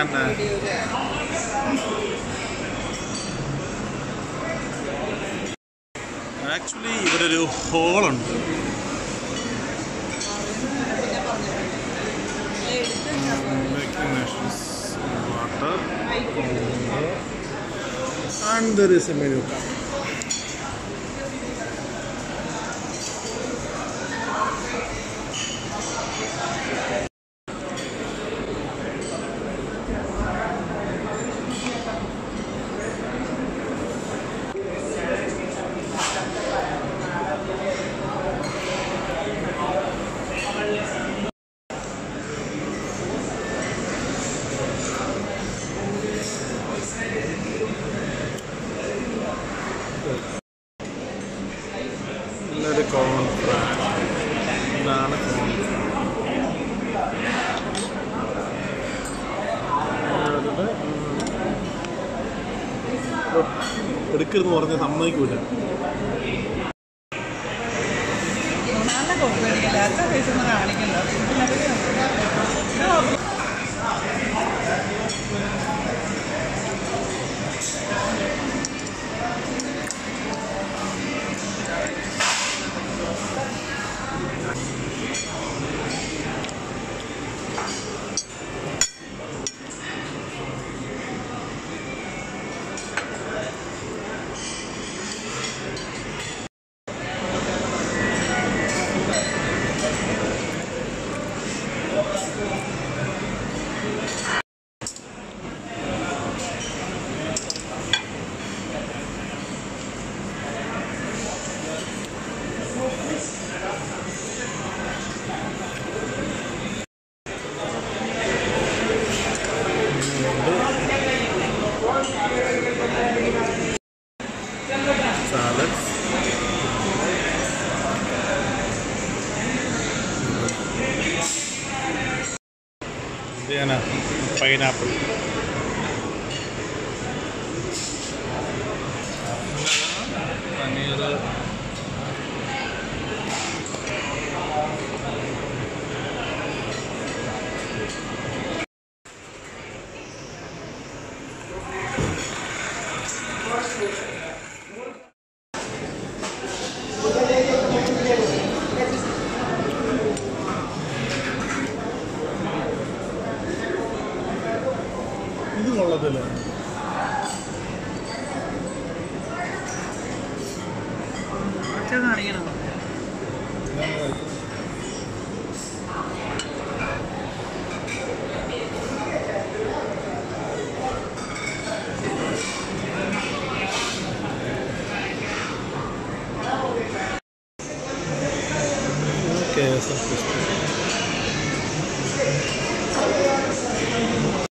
തന്നെ ആക്ച്വലി ഇവിടെ ഒരു ഹോളുണ്ട് water and there is a menu card. നല്ലൊരു കോൺ ഫ്രാൻ ഇതാണ് കോൺ എടുക്കരുന്ന് പറഞ്ഞ് സമ്മതിക്കൂല നല്ല കൊമ്പടിക്കില്ല അത്ര പൈസ ഒന്നും കാണിക്കണ്ട സാലഡ്സ് പൈനാപ്പിൾ പനീർ ഇത് കൊള്ളത്തില്ല ഒറ്റ കാണിക്കണം കെ എസ് എഫ്